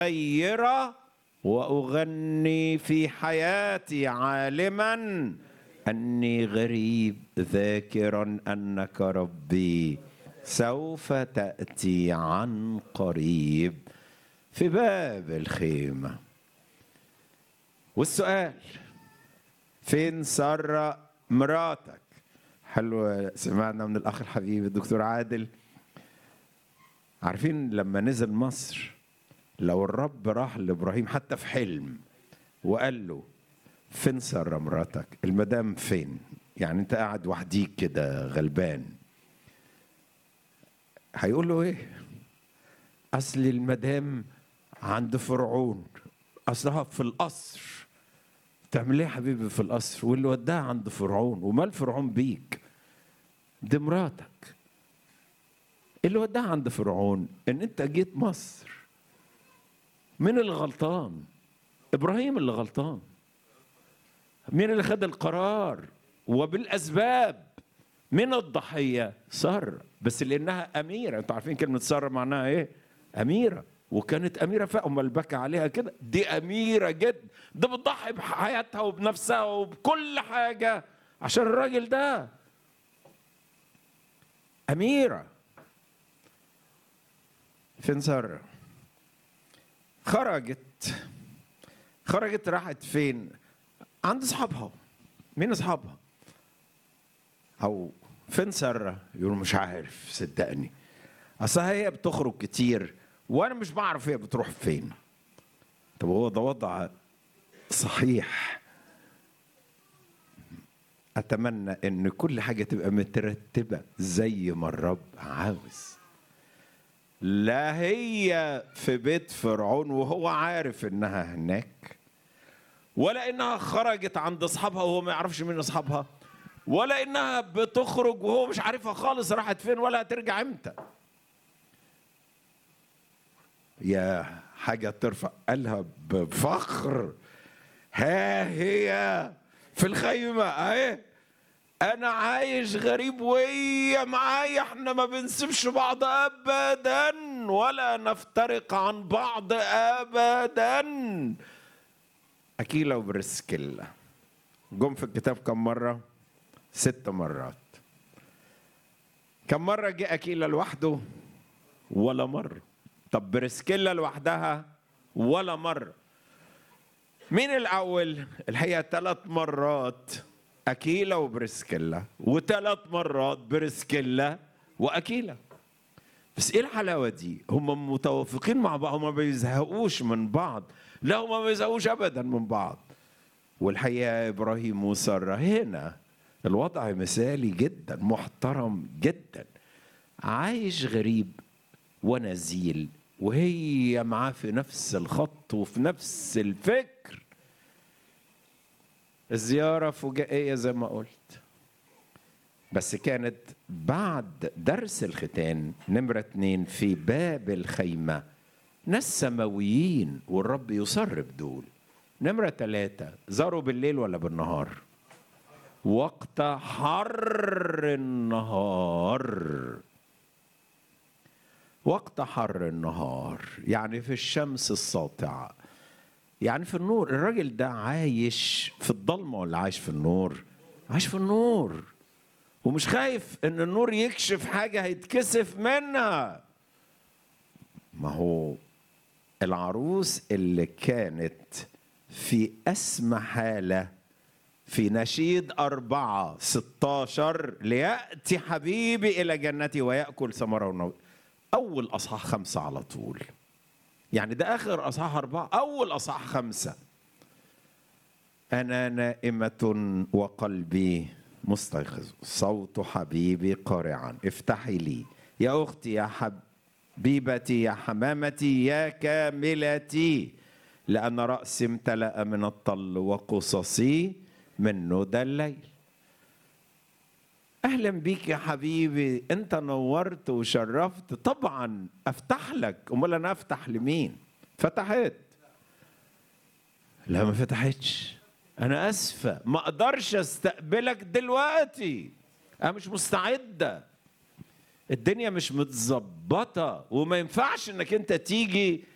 غيرة وأغني في حياتي عالما أني غريب ذاكرا أنك ربي سوف تأتي عن قريب في باب الخيمة والسؤال فين سارة مراتك حلو سمعنا من الأخ الحبيب الدكتور عادل عارفين لما نزل مصر لو الرب راح لابراهيم حتى في حلم وقال له فين ساره مراتك المدام فين يعني انت قاعد وحديك كده غلبان هيقول له ايه اصل المدام عند فرعون اصلها في القصر تعمل ايه يا حبيبي في القصر واللي وداها عند فرعون ومال فرعون بيك دي مراتك اللي وداها عند فرعون ان انت جيت مصر مين اللي غلطان ابراهيم اللي غلطان مين اللي خد القرار وبالاسباب من الضحيه ساره بس لانها اميره انتوا عارفين كلمه ساره معناها ايه اميره وكانت اميره فاهم البكى عليها كده دي اميره جد ده بتضحي بحياتها وبنفسها وبكل حاجه عشان الراجل ده اميره فين ساره خرجت خرجت راحت فين عند اصحابها مين اصحابها او فين ساره يقولوا مش عارف صدقني اصل هي بتخرج كتير وانا مش بعرف هي بتروح فين طب هو ده وضع صحيح اتمنى ان كل حاجه تبقى مترتبه زي ما الرب عاوز لا هي في بيت فرعون وهو عارف انها هناك ولا انها خرجت عند اصحابها وهو ما يعرفش مين اصحابها ولا انها بتخرج وهو مش عارفها خالص راحت فين ولا هترجع امتى يا حاجه ترفع قالها بفخر ها هي في الخيمه اهي انا عايش غريب وهي معايا احنا ما بنسيبش بعض ابدا ولا نفترق عن بعض ابدا اكيلا وبرسكيلا جم في الكتاب كم مره ست مرات كم مره جه اكيلا لوحده ولا مره طب برسكيلا لوحدها ولا مره مين الاول الحقيقه ثلاث مرات أكيلا وبرسكيلا وثلاث مرات برسكيلا وأكيلا بس إيه الحلاوة دي هم متوافقين مع بعض هم ما بيزهقوش من بعض لا هم ما بيزهقوش أبدا من بعض والحقيقة إبراهيم وسارة هنا الوضع مثالي جدا محترم جدا عايش غريب ونزيل وهي معاه في نفس الخط وفي نفس الفكر الزيارة فجائية زي ما قلت بس كانت بعد درس الختان نمرة اتنين في باب الخيمة ناس سماويين والرب يصر بدول نمرة ثلاثة زاروا بالليل ولا بالنهار وقت حر النهار وقت حر النهار يعني في الشمس الساطعه يعني في النور الراجل ده عايش في الضلمه ولا عايش في النور عايش في النور ومش خايف ان النور يكشف حاجه هيتكسف منها ما هو العروس اللي كانت في أسمى حالة في نشيد أربعة ستاشر ليأتي حبيبي إلى جنتي ويأكل ثمره ونو أول أصحاح خمسة على طول يعني ده آخر أصحاح أربعة أول أصحاح خمسة أنا نائمة وقلبي مستيقظ صوت حبيبي قارعا افتحي لي يا أختي يا حبيبتي يا حمامتي يا كاملتي لأن رأسي امتلأ من الطل وقصصي من ندى الليل اهلا بيك يا حبيبي انت نورت وشرفت طبعا افتح لك امال انا افتح لمين فتحت لا ما فتحتش انا اسفه ما اقدرش استقبلك دلوقتي انا مش مستعده الدنيا مش متظبطه وما ينفعش انك انت تيجي